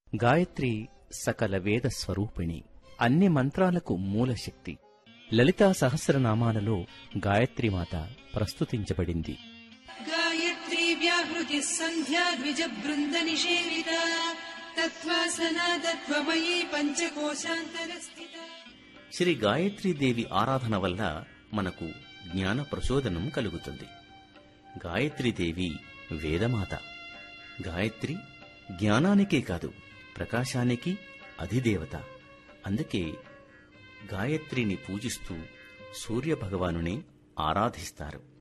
గాయత్రి సకల వేద స్వరూపిణి అన్ని మంత్రాలకు మూల శక్తి లలితా సహస్రనామాలలో గాయత్రీమాత ప్రస్తుతించబడింది गायत्री व्याहृतिः सन्ध्या द्विजबृन्दनिषेविता तत्त्वासना तत्त्वमयी पञ्चकोशान्तरस्थिता శ్రీ గాయత్రీదేవి ఆరాధన వల్ల మనకు జ్ఞాన ప్రచోదనం కలుగుతుంది గాయత్రీదేవి వేదమాత గాయత్రి జ్ఞానానికే కాదు ప్రకాశానికి అధిదేవత అందుకే గాయత్రిని పూజిస్తూ సూర్య భగవానుని ఆరాధిస్తారు